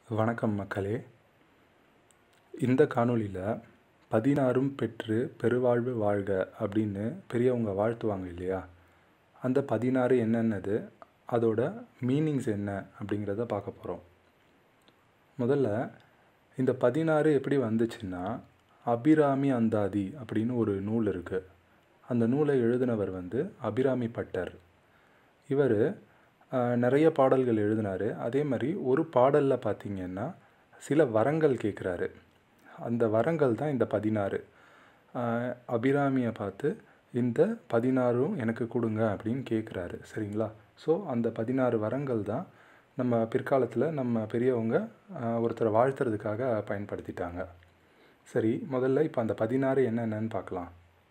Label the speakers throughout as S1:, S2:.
S1: வணக்கம் மக்களே இந்த காணொளியில் பதினாறும் பெற்று பெருவாழ்வு வாழ்க அப்படின்னு பெரியவங்க வாழ்த்துவாங்க இல்லையா அந்த பதினாறு என்னென்னது அதோட மீனிங்ஸ் என்ன அப்படிங்கிறத பார்க்க போகிறோம் முதல்ல இந்த பதினாறு எப்படி வந்துச்சுன்னா அபிராமி அந்தாதி அப்படின்னு ஒரு நூல் இருக்குது அந்த நூலை எழுதினவர் வந்து அபிராமி பட்டர் இவர் நிறைய பாடல்கள் எழுதினார் அதே மாதிரி ஒரு பாடலில் பார்த்தீங்கன்னா சில வரங்கள் கேட்குறாரு அந்த வரங்கள் தான் இந்த பதினாறு அபிராமியை பார்த்து இந்த பதினாறும் எனக்கு கொடுங்க அப்படின்னு கேட்குறாரு சரிங்களா ஸோ அந்த பதினாறு வரங்கள் தான் நம்ம பிற்காலத்தில் நம்ம பெரியவங்க ஒருத்தரை வாழ்த்துறதுக்காக பயன்படுத்திட்டாங்க சரி முதல்ல இப்போ அந்த பதினாறு என்னென்னு பார்க்கலாம்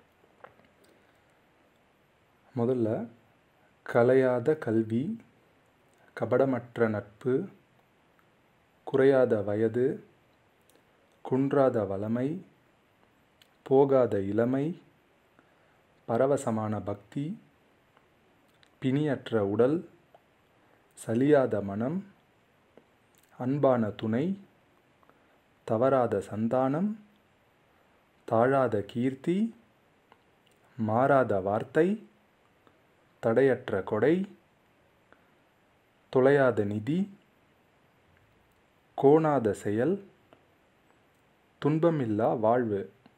S1: முதல்ல கலையாத கல்வி கபடமற்ற நட்பு குறையாத வயது குன்றாத வளமை போகாத இளமை பரவசமான பக்தி பிணியற்ற உடல் சலியாத மனம் அன்பான துணை தவறாத சந்தானம் தாழாத கீர்த்தி மாறாத வார்த்தை தடையற்ற கொடை தொலையாத நிதி கோணாத செயல் துன்பமில்லா வாழ்வு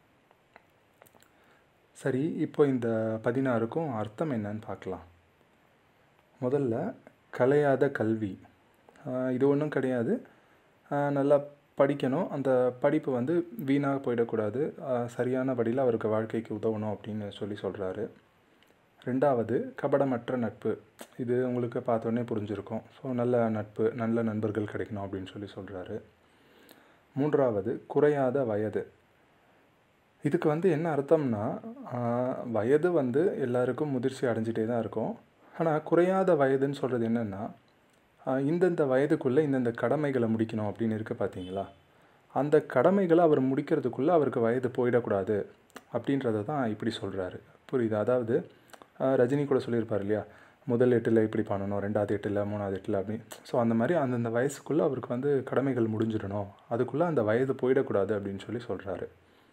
S1: சரி இப்போ இந்த பதினாறுக்கும் அர்த்தம் என்னன்னு பார்க்கலாம் முதல்ல கலையாத கல்வி இது ஒன்றும் கிடையாது நல்லா படிக்கணும் அந்த படிப்பு வந்து வீணாக போயிடக்கூடாது சரியான படியில் அவருக்கு வாழ்க்கைக்கு உதவணும் அப்படின்னு சொல்லி சொல்கிறாரு ரெண்டாவது கபடமற்ற நட்பு இது உங்களுக்கு பார்த்தோன்னே புரிஞ்சிருக்கும் ஸோ நல்ல நட்பு நல்ல நண்பர்கள் கிடைக்கணும் அப்படின்னு சொல்லி சொல்கிறாரு மூன்றாவது குறையாத வயது இதுக்கு வந்து என்ன அர்த்தம்னா வயது வந்து எல்லாருக்கும் முதிர்ச்சி அடைஞ்சிட்டே தான் இருக்கும் ஆனால் குறையாத வயதுன்னு சொல்கிறது என்னென்னா இந்தந்த வயதுக்குள்ளே இந்தந்த கடமைகளை முடிக்கணும் அப்படின்னு இருக்குது பார்த்தீங்களா அந்த கடமைகளை அவர் முடிக்கிறதுக்குள்ளே அவருக்கு வயது போயிடக்கூடாது அப்படின்றத தான் இப்படி சொல்கிறாரு புரியுது அதாவது ரஜினி கூட சொல்லியிருப்பார் இல்லையா முதல் எட்டில் இப்படி பண்ணணும் ரெண்டாவது எட்டில் மூணாவது எட்டில் அப்படி ஸோ அந்த மாதிரி அந்தந்த வயசுக்குள்ளே அவருக்கு வந்து கடமைகள் முடிஞ்சிடணும் அதுக்குள்ளே அந்த வயது போயிடக்கூடாது அப்படின்னு சொல்லி சொல்கிறாரு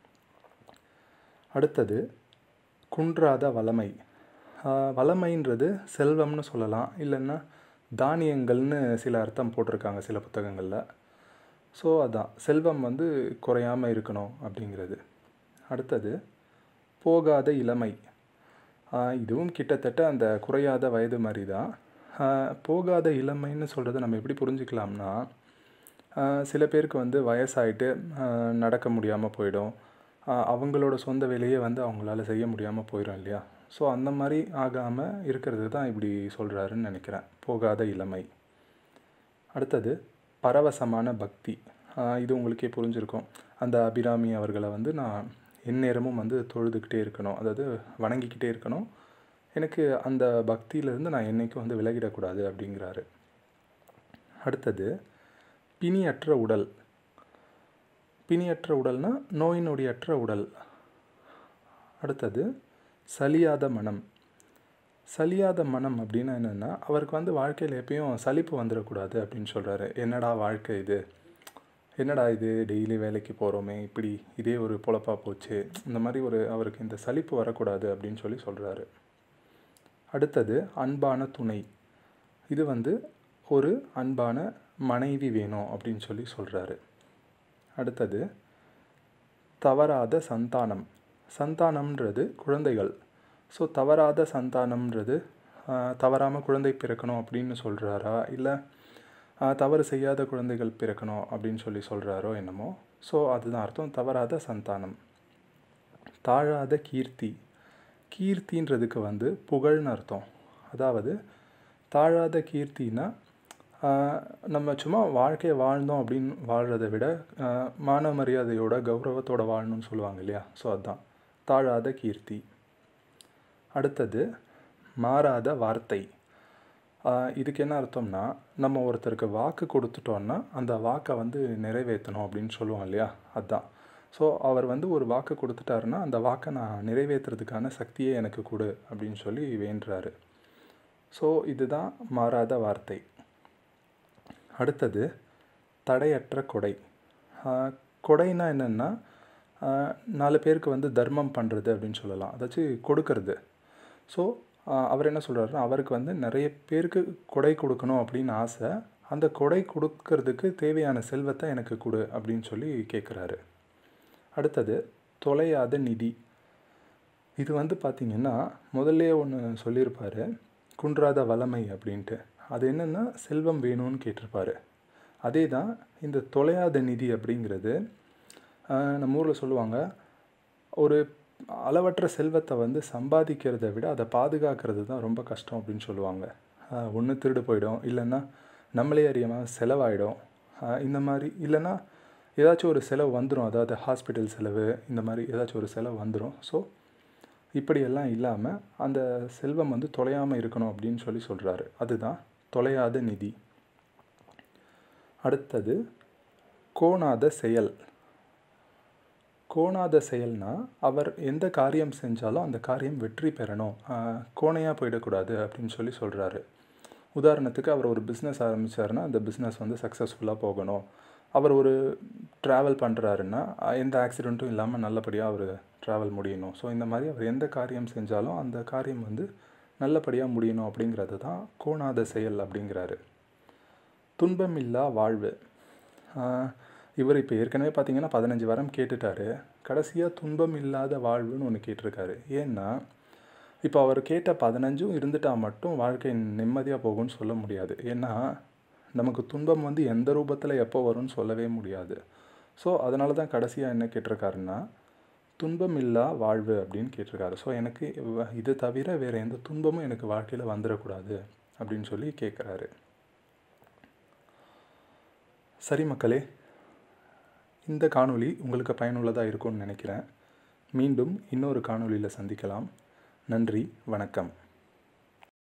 S1: அடுத்தது குன்றாத வளமை வளமைன்றது செல்வம்னு சொல்லலாம் இல்லைன்னா தானியங்கள்னு சில அர்த்தம் போட்டிருக்காங்க சில புத்தகங்களில் ஸோ அதான் செல்வம் வந்து குறையாமல் இருக்கணும் அப்படிங்கிறது அடுத்தது போகாத இளமை இதுவும் கிட்டத்தட்ட அந்த குறையாத வயது மாதிரி தான் போகாத இளமைன்னு சொல்கிறத நம்ம எப்படி புரிஞ்சுக்கலாம்னா சில பேருக்கு வந்து வயசாயிட்டு நடக்க முடியாமல் போயிடும் அவங்களோட சொந்த வேலையே வந்து அவங்களால செய்ய முடியாமல் போயிடும் இல்லையா ஸோ அந்த மாதிரி ஆகாமல் இருக்கிறது தான் இப்படி சொல்கிறாருன்னு நினைக்கிறேன் போகாத இளமை அடுத்தது பரவசமான பக்தி இது உங்களுக்கே புரிஞ்சிருக்கும் அந்த அபிராமி அவர்களை வந்து நான் எந்நேரமும் வந்து தொழுதுகிட்டே இருக்கணும் அதாவது வணங்கிக்கிட்டே இருக்கணும் எனக்கு அந்த பக்தியிலேருந்து நான் என்றைக்கும் வந்து விலகிடக்கூடாது அப்படிங்கிறாரு அடுத்தது பிணியற்ற உடல் பிணியற்ற உடல்னா நோய் நொடியற்ற உடல் அடுத்தது சலியாத மனம் சலியாத மனம் அப்படின்னா என்னென்னா அவருக்கு வந்து வாழ்க்கையில் எப்பயும் சலிப்பு வந்துடக்கூடாது அப்படின்னு சொல்கிறாரு என்னடா வாழ்க்கை இது என்னடா இது டெய்லி வேலைக்கு போகிறோமே இப்படி இதே ஒரு பொழப்பாக போச்சு இந்த மாதிரி ஒரு அவருக்கு இந்த சலிப்பு வரக்கூடாது அப்படின்னு சொல்லி சொல்கிறாரு அடுத்தது அன்பான துணை இது வந்து ஒரு அன்பான மனைவி வேணும் அப்படின்னு சொல்லி சொல்கிறாரு அடுத்தது தவறாத சந்தானம் சந்தானம்ன்றது குழந்தைகள் ஸோ தவறாத சந்தானம்ன்றது தவறாமல் குழந்தை பிறக்கணும் அப்படின்னு சொல்கிறாரா இல்லை தவறு செய்யாத குழந்தைகள் பிறக்கணும் அப்படின்னு சொல்லி சொல்கிறாரோ என்னமோ ஸோ அதுதான் அர்த்தம் தவறாத சந்தானம் தாழாத கீர்த்தி கீர்த்தின்றதுக்கு வந்து புகழ்னு அர்த்தம் அதாவது தாழாத கீர்த்தினா நம்ம சும்மா வாழ்க்கையை வாழ்ந்தோம் அப்படின்னு வாழ்கிறத விட மான மரியாதையோட கௌரவத்தோட வாழணும்னு சொல்லுவாங்க இல்லையா ஸோ அதுதான் தாழாத கீர்த்தி அடுத்தது மாறாத வார்த்தை இதுக்கு என்ன அர்த்தம்னா நம்ம ஒருத்தருக்கு வாக்கு கொடுத்துட்டோன்னா அந்த வாக்கை வந்து நிறைவேற்றணும் அப்படின்னு சொல்லுவோம் இல்லையா அதுதான் ஸோ அவர் வந்து ஒரு வாக்கு கொடுத்துட்டாருன்னா அந்த வாக்கை நான் நிறைவேற்றுறதுக்கான சக்தியே எனக்கு கொடு அப்படின்னு சொல்லி வேண்டுறாரு ஸோ இதுதான் மாறாத வார்த்தை அடுத்தது தடையற்ற கொடை கொடைனா என்னென்னா நாலு பேருக்கு வந்து தர்மம் பண்ணுறது அப்படின்னு சொல்லலாம் அதாச்சும் கொடுக்கறது ஸோ அவர் என்ன சொல்கிறாருன்னா அவருக்கு வந்து நிறைய பேருக்கு கொடை கொடுக்கணும் அப்படின்னு ஆசை அந்த கொடை கொடுக்கறதுக்கு தேவையான செல்வத்தை எனக்கு கொடு அப்படின்னு சொல்லி கேட்குறாரு அடுத்தது தொலையாத நிதி இது வந்து பார்த்திங்கன்னா முதல்ல ஒன்று சொல்லியிருப்பார் குன்றாத வளமை அப்படின்ட்டு அது என்னென்னா செல்வம் வேணும்னு கேட்டிருப்பாரு அதே தான் இந்த தொலையாத நிதி அப்படிங்கிறது நம்ம ஊரில் சொல்லுவாங்க ஒரு அளவற்ற செல்வத்தை வந்து சம்பாதிக்கிறத விட அதை பாதுகாக்கிறது தான் ரொம்ப கஷ்டம் அப்படின்னு சொல்லுவாங்க ஒன்று திருடு போயிடும் இல்லைன்னா நம்மளே அறியாமல் செலவாயிடும் இந்த மாதிரி இல்லைன்னா ஏதாச்சும் ஒரு செலவு வந்துடும் அதாவது ஹாஸ்பிட்டல் செலவு இந்த மாதிரி ஏதாச்சும் ஒரு செலவு வந்துடும் ஸோ இப்படியெல்லாம் இல்லாமல் அந்த செல்வம் வந்து தொலையாமல் இருக்கணும் அப்படின்னு சொல்லி சொல்கிறாரு அதுதான் தொலையாத நிதி அடுத்தது கோணாத செயல் கோணாத செயல்னா அவர் எந்த காரியம் செஞ்சாலும் அந்த காரியம் வெற்றி பெறணும் கோணையாக போயிடக்கூடாது அப்படின்னு சொல்லி சொல்கிறாரு உதாரணத்துக்கு அவர் ஒரு பிஸ்னஸ் ஆரம்பித்தாருன்னா அந்த பிஸ்னஸ் வந்து சக்ஸஸ்ஃபுல்லாக போகணும் அவர் ஒரு ட்ராவல் பண்ணுறாருன்னா எந்த ஆக்சிடெண்ட்டும் இல்லாமல் நல்லபடியாக அவர் ட்ராவல் முடியணும் ஸோ இந்த மாதிரி அவர் எந்த காரியம் செஞ்சாலும் அந்த காரியம் வந்து நல்லபடியாக முடியணும் அப்படிங்கிறது தான் கோணாத செயல் அப்படிங்கிறாரு துன்பமில்லா வாழ்வு இவர் இப்போ ஏற்கனவே பார்த்தீங்கன்னா பதினஞ்சு வாரம் கேட்டுட்டாரு கடைசியாக துன்பம் இல்லாத வாழ்வுன்னு ஒன்று கேட்டிருக்காரு ஏன்னா இப்போ அவர் கேட்ட பதினஞ்சும் இருந்துட்டால் மட்டும் வாழ்க்கை நிம்மதியாக போகும்னு சொல்ல முடியாது ஏன்னா நமக்கு துன்பம் வந்து எந்த ரூபத்தில் எப்போ வரும்னு சொல்லவே முடியாது ஸோ அதனால தான் கடைசியாக என்ன கேட்டிருக்காருன்னா துன்பம் இல்லா வாழ்வு அப்படின்னு கேட்டிருக்காரு ஸோ எனக்கு இது தவிர வேறு எந்த துன்பமும் எனக்கு வாழ்க்கையில் வந்துடக்கூடாது அப்படின்னு சொல்லி கேட்குறாரு சரி மக்களே இந்த காணொளி உங்களுக்கு பயனுள்ளதாக இருக்கும்னு நினைக்கிறேன் மீண்டும் இன்னொரு காணொளியில் சந்திக்கலாம் நன்றி வணக்கம்